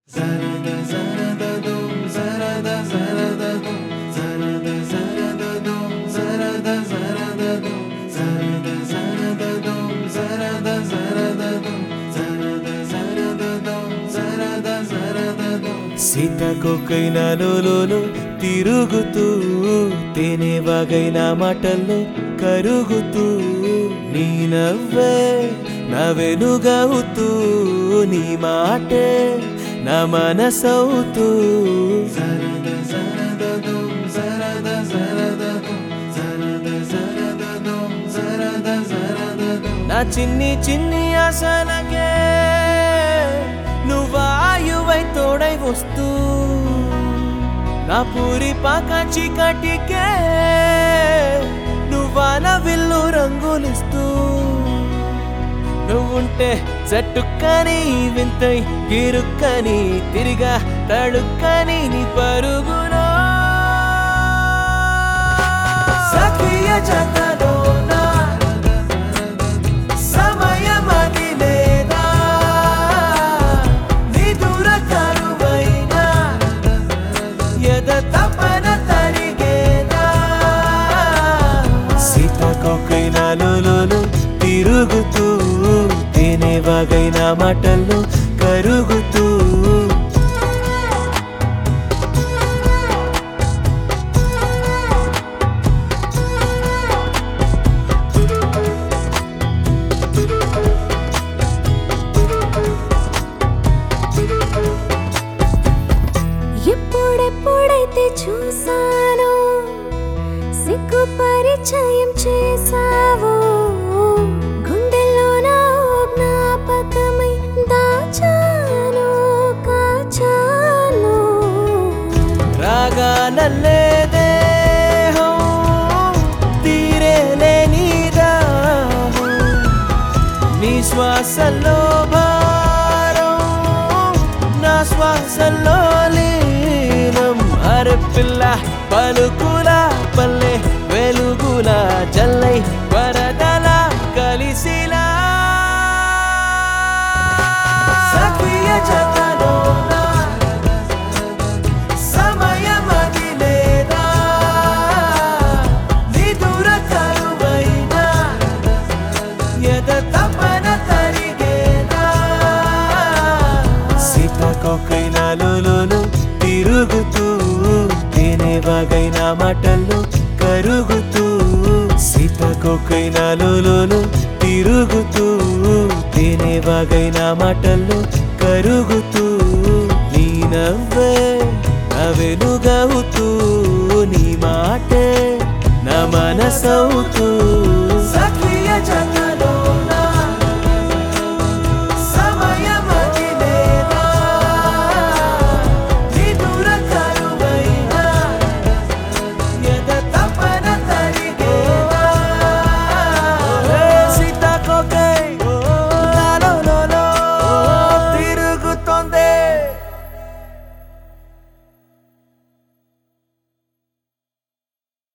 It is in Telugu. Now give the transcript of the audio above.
సీతకొకైన లోలో తిరుగుతూ తేనె వాగైన మాటల్లో కరుగుతూ నీ నవ్వే నా వెలుగవుతూ నీ మాటే నా మనసవుతూ నా చిన్ని చిన్ని ఆశలకే నువ్వాయువై తోడై వస్తూ నా పూరి పాక చీకటికే నువ్వాన విల్లు రంగులిస్తూ నువ్వుంటే చట్టుక్కని వింతై గిరుక్కని తిరిగా తడుక్కని నీ పరుగునా సఖియ జతలోనా సమయమది లేదా నిదుర కరువైనా ఎద తపన తరిగేదా సీతాకొకైన లోలో తిరుగుతూ తేనె వాగైన మాటల్లో కరుగుతూ ఎప్పుడెప్పుడైతే చూసానో సిగ్గు పరిచయం చేసావో గుండెల్లోన ఓ జ్ఞాపకమై దాచాను కాచాను రాగానల్లే దేహం తీరేలేని దాహం నీ శ్వాసల్లో భారం నా శ్వాసల్లో లీనం అరపిల్ల పలుకుల పల్లె వెలుగుల జల్లై వరదల కలిసిలా సఖియ జతలోనా సమయమది లేదా నిదుర కరువైనా ఎద తపన తరిగేదా సీతాకొకైన లోలో తిరుగుతూ తేనె వాగైన మాటల్లో కరుగుతూ సీతాకొకైన లోలో తిరుగుతూ తేనె వాగైన మాటల్లో కరుగుతూ నీ నవ్వే నా వెలుగవుతూ నీ మాటే నా మనసవుతూ